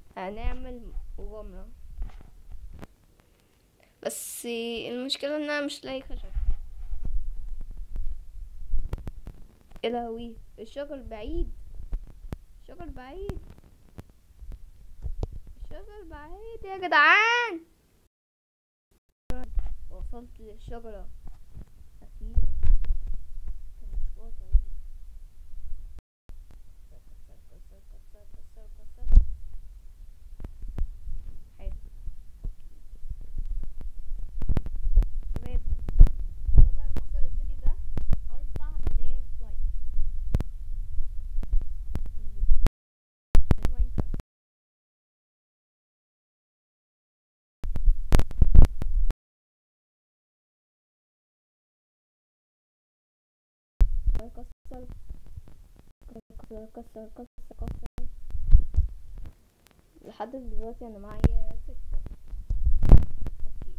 هنعمل مغامرة بس المشكلة ان انا مش لاقي خشب يا لهوي الشجر بعيد الشجر بعيد الشجر بعيد يا جدعان وصلت للشجرة أخيرا كان مشوار طويل كسر كسر كسر كسر كسر كسر حلو شباب يلا بقى نوصل الفيديو ده أربع آلاف لايك في ماينكرافت كسر كسر كسر كسر كسر كسر لحد دلوقتي انا معايا ستة اوكي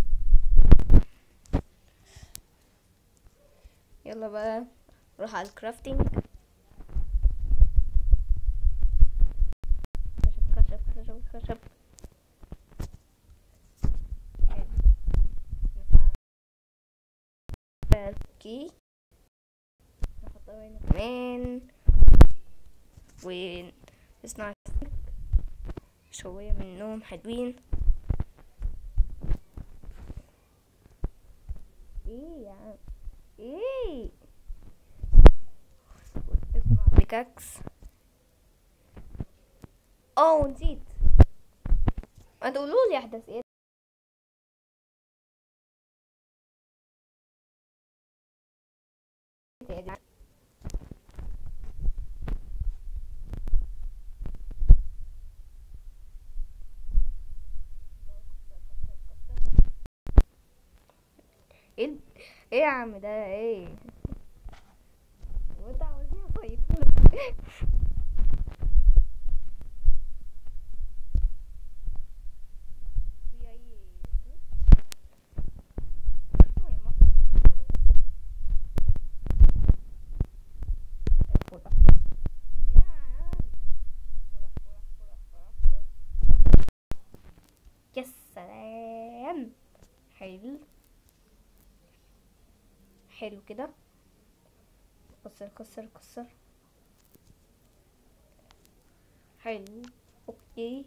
يلا بقى نروح على الكرافتنج خشب خشب خشب خشب حلو نفع اوكي نحط هنا كمان ونصنع شوية منهم حلوين ايه يا عم ايه ونصنع بيكاكس اه نسيت ما تقولوا لي احدث ايه يا جدعان ايه ال- ايه يا عم ده ايه وانت عاوزني اصيف في اي اسمه ايه مصر؟ احفر احفر يا عم احفر احفر احفر احفر احفر يا سلام حلو حلو كده كسر كسر كسر حلو اوكي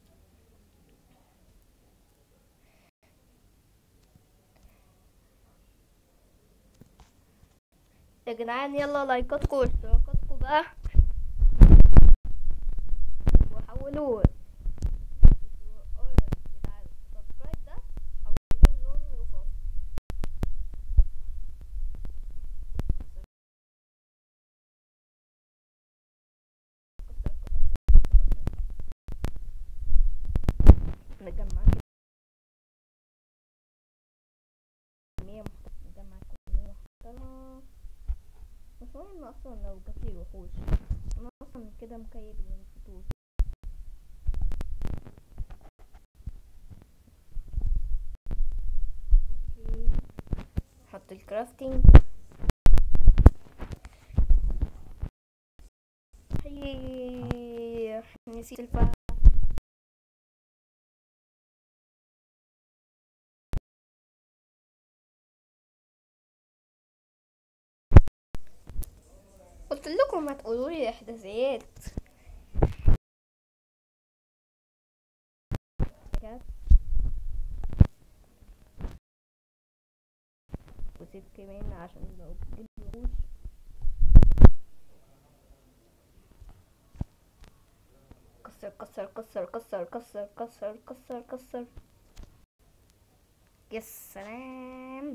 يا جدعان يلا لايكاتكم واشتراكاتكم بقى وحولوه السبسكرايب ده حولوه لون رصاصي نجمع كمية محترمة نجمع كمية محترمة مش مهم اصلا لو جاتلي وحوش انا اصلا كده مكيف للفطور اوكي نحط الكرافتنج صحيح نسيت الفحم قلت لكم ما تقولوا لي احداثيات بجد. وسيب كمان عشان لو بتجيب وحوش كسر كسر كسر كسر كسر كسر كسر كسر يا سلام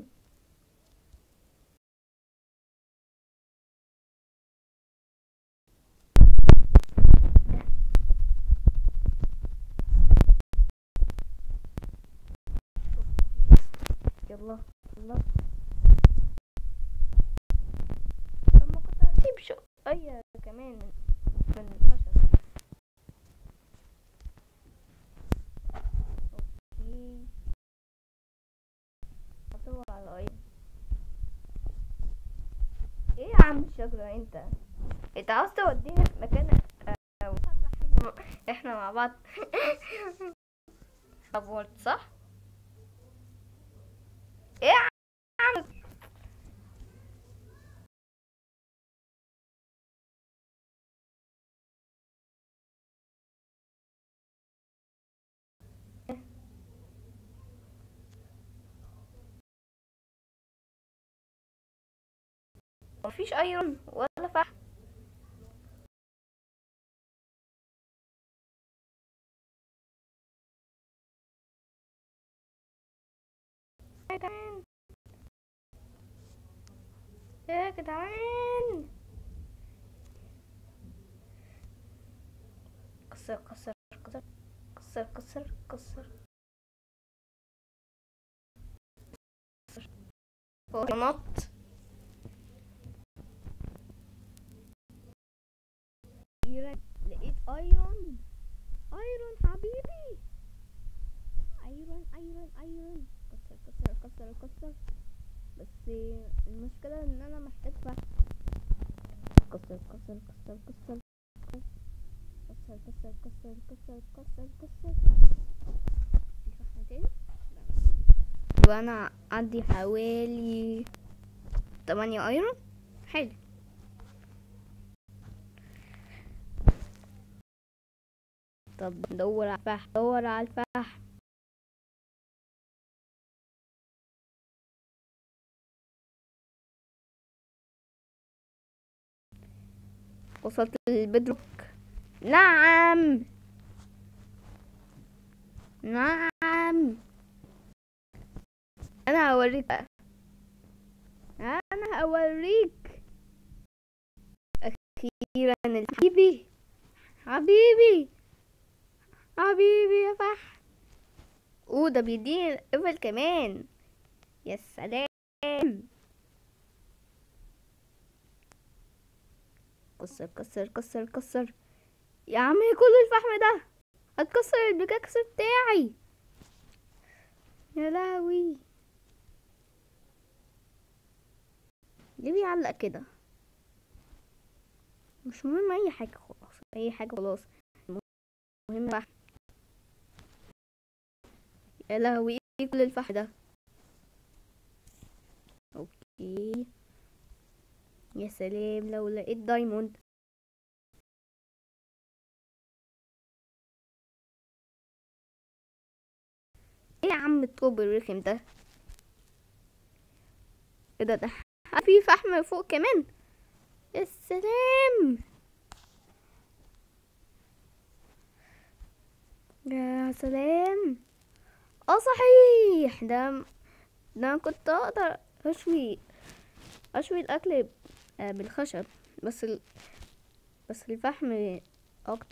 يلا يلا طب ما كنت هسيب شوية كمان من من الخشب اوكي هدور على ايه ايه يا عم الشجرة انت انت عاوز توديني في مكان آه، احنا مع بعض ابورت صح ايه يا عم مفيش ايرون ولا فحم يا جدعان يا جدعان كسر كسر كسر كسر كسر كسر هو نط لقيت ايرون ايرون حبيبي ايرون ايرون ايرون كسر كسر كسر كسر بس المشكلة ان انا محتاج فحم كسر كسر كسر كسر كسر كسر كسر كسر كسر كسر في فحم تاني وانا عندي حوالي تمانية ايرون حلو طب ندور على الفحم دور على الفحم وصلت للبدروك نعم نعم انا هوريك بقى. انا هوريك اخيرا حبيبي حبيبي حبيبي يا فح اوه ده بيديني ليفل كمان يا سلام كسر كسر كسر كسر يا عم كل الفحم ده هتكسر البيكاكس بتاعي يا لهوي ليه بيعلق كده مش مهم اي حاجه خلاص اي حاجه خلاص المهم فحم يا لهوي ايه كل الفحم ده اوكي يا سلام لو لقيت دايموند ايه يا عم الطوب الرخم ده ايه ده ده في فحم فوق كمان يا سلام يا سلام اه صحيح ده ده أنا كنت اقدر اشوي اشوي الاكل آه، بالخشب بس ال... بس الفحم اكتر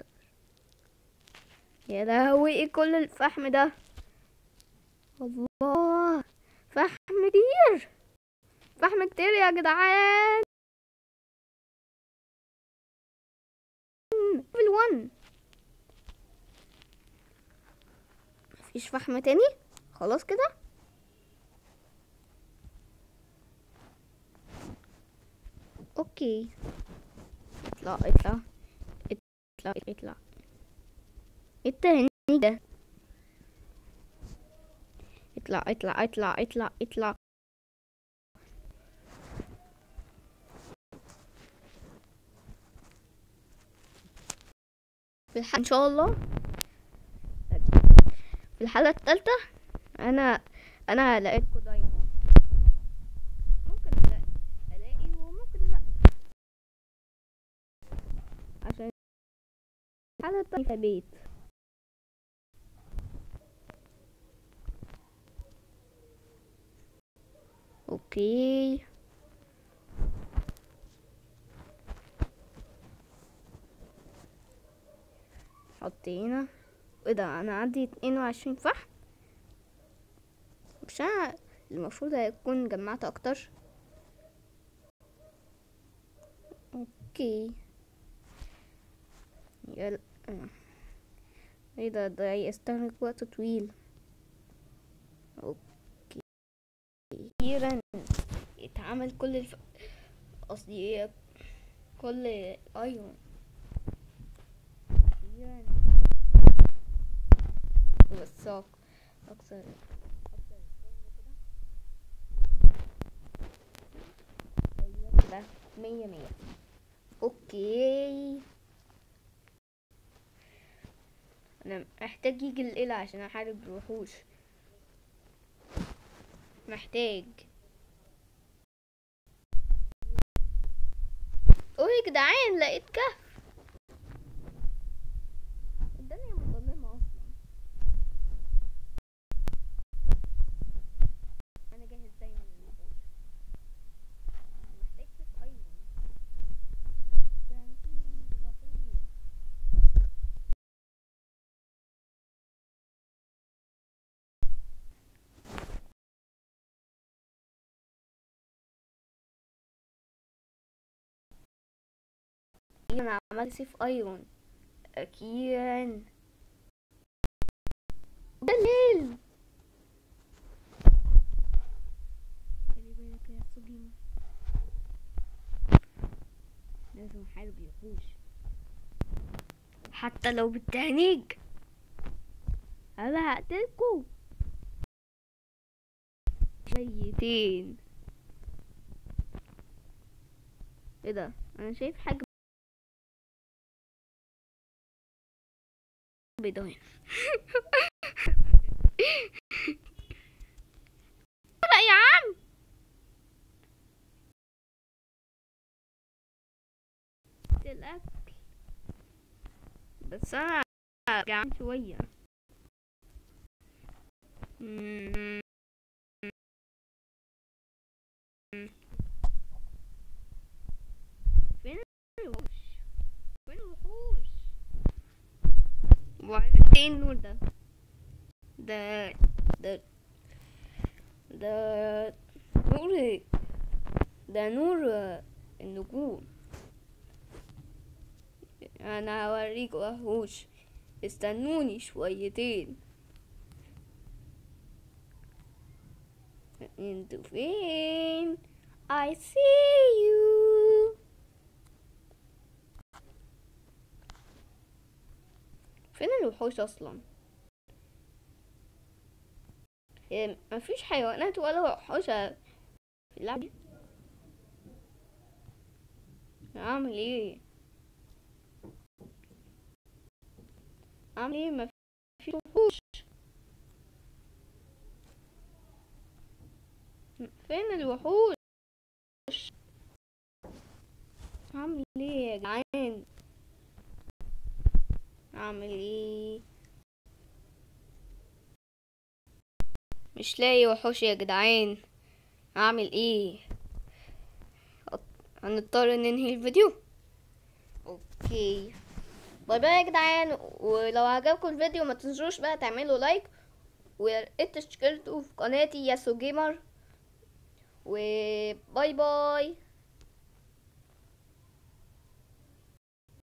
يا لهوي ايه كل الفحم ده الله فحم كتير فحم كتير يا جدعان ليفل 1 مفيش فحم تاني خلاص كده اوكي اطلع اطلع اطلع اطلع إيه التاني ده اطلع اطلع اطلع اطلع اطلع في الحلقة ان شاء الله في الحلقة الثالثة انا انا لقيتكم دايما ممكن الاقي الاقي وممكن لا عشان الحلقة التانية في بيت اوكي حط هنا ايه ده انا عندي اتنين وعشرين فحم مش انا المفروض هيكون جمعت اكتر اوكي يلا ايه ده ده يستغرق وقت طويل اوكي اخيرا اتعمل كل الف... قصدي كل ايوه اخيرا بس أك- اكسر اكسر الفرن كده ايوه كده مية مية اوكي انا محتاج يجي القلع عشان احارب الوحوش محتاج اوه يا جدعان لقيت كهف الدنيا مظلمة اصلا انا جاهز دايما للوحوش محتاج سيف ايمن جنبي صحيح انا عملت سيف ايرون اكيد ده الليل خلي بالك يا سوجيما لازم احارب الوحوش حتى لو بالتهنيج انا هقتلكوا شويتين ايه ده انا شايف حاجه بيضاء لا يا عم الاكل بس انا جعان شويه مم. فين الوحوش فين الوحوش وبعدين ايه النور ده ده ده ده نور إيه؟ ده نور آه، النجوم انا هوريك وحوش استنوني شويتين انتوا فين I see you فين الوحوش اصلا إيه، مفيش حيوانات ولا وحوش في اللعبة دي اعمل ايه اعمل ايه مفيش وحوش فين الوحوش اعمل ايه يا جدعان اعمل ايه مش لاقي وحوش يا جدعان اعمل ايه أط- هنضطر ننهي الفيديو اوكي باي باي يا جدعان ولو عجبكم الفيديو ما تنسوش بقى تعملوا لايك ويا ريت تشتركوا في قناتي ياسو جيمر وباي باي